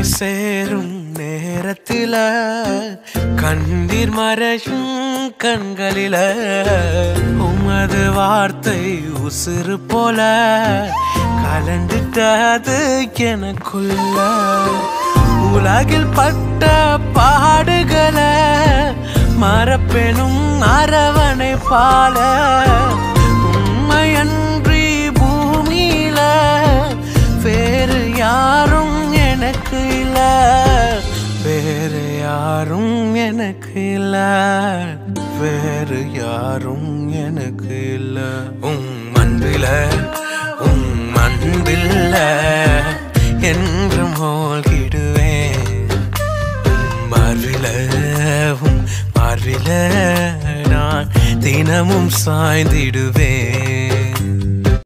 சேரும் நேரத்தில கண்ணீர் மறையும் கண்களில உமது வார்த்தை உசுறு போல கலந்துட்டது எனக்குள்ள உலகில் பட்ட பாடுகளை மறப்பெனும் அரவணை பால உண்மையன்றி பூமியில வேறு யாரும் எனக்கு இல்ல வேறு யாரும் எனக்கு இல்ல வேறு யாரும் எனக்கு இல்ல உம் அன்பில உம் அன்பில்ல என்று மூழ்கிடுவேன் மார்பில உம் மார்பில நான் தினமும் சாய்ந்திடுவேன்